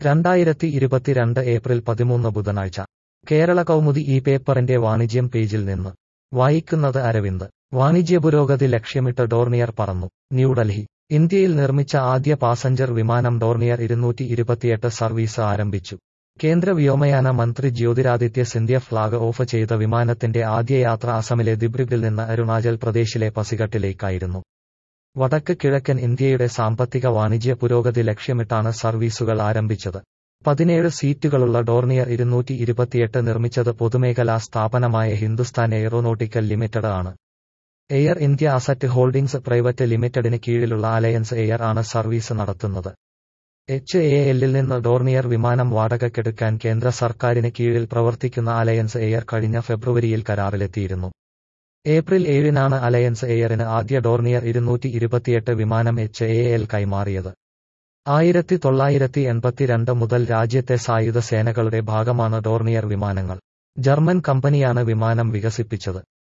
രണ്ടായിരത്തി ഇരുപത്തിരണ്ട് ഏപ്രിൽ പതിമൂന്ന് ബുധനാഴ്ച കേരള കൗമുദി ഈ പേപ്പറിന്റെ വാണിജ്യം പേജിൽ നിന്ന് വായിക്കുന്നത് അരവിന്ദ് വാണിജ്യ പുരോഗതി ലക്ഷ്യമിട്ട് ഡോർണിയർ പറന്നു ന്യൂഡൽഹി ഇന്ത്യയിൽ നിർമ്മിച്ച ആദ്യ പാസഞ്ചർ വിമാനം ഡോർണിയർ ഇരുന്നൂറ്റി ഇരുപത്തിയെട്ട് സർവീസ് ആരംഭിച്ചു കേന്ദ്ര വ്യോമയാന മന്ത്രി ജ്യോതിരാദിത്യ സിന്ധ്യ ഫ്ളാഗ് ഓഫ് ചെയ്ത വിമാനത്തിന്റെ ആദ്യ യാത്ര അസമിലെ ദിബ്രുഗിൽ നിന്ന് അരുണാചൽ പ്രദേശിലെ പസിഘട്ടിലേക്കായിരുന്നു വടക്ക് കിഴക്കൻ ഇന്ത്യയുടെ സാമ്പത്തിക വാണിജ്യ പുരോഗതി ലക്ഷ്യമിട്ടാണ് സർവീസുകൾ ആരംഭിച്ചത് പതിനേഴ് സീറ്റുകളുള്ള ഡോർണിയർ ഇരുന്നൂറ്റി ഇരുപത്തിയെട്ട് നിർമ്മിച്ചത് പൊതുമേഖലാ സ്ഥാപനമായ ഹിന്ദുസ്ഥാൻ എയറോനോട്ടിക്കൽ ലിമിറ്റഡ് ആണ് Air India asset holdings private ലിമിറ്റഡിന് കീഴിലുള്ള അലയൻസ് എയർ ആണ് സർവീസ് നടത്തുന്നത് എച്ച് എ എല്ലിൽ നിന്ന് ഡോർണിയർ വിമാനം വാടകയ്ക്കെടുക്കാൻ കേന്ദ്ര സർക്കാരിന് കീഴിൽ പ്രവർത്തിക്കുന്ന അലയൻസ് എയർ കഴിഞ്ഞ ഫെബ്രുവരിയിൽ കരാറിലെത്തിയിരുന്നു ഏപ്രിൽ ഏഴിനാണ് അലയൻസ് എയറിന് ആദ്യ ഡോർണിയർ ഇരുന്നൂറ്റി ഇരുപത്തിയെട്ട് വിമാനം എച്ച് എ എൽ കൈമാറിയത് ആയിരത്തി തൊള്ളായിരത്തി എൺപത്തിരണ്ട് മുതൽ രാജ്യത്തെ സായുധ സേനകളുടെ ഭാഗമാണ് ഡോർണിയർ വിമാനങ്ങൾ ജർമ്മൻ കമ്പനിയാണ് വിമാനം വികസിപ്പിച്ചത്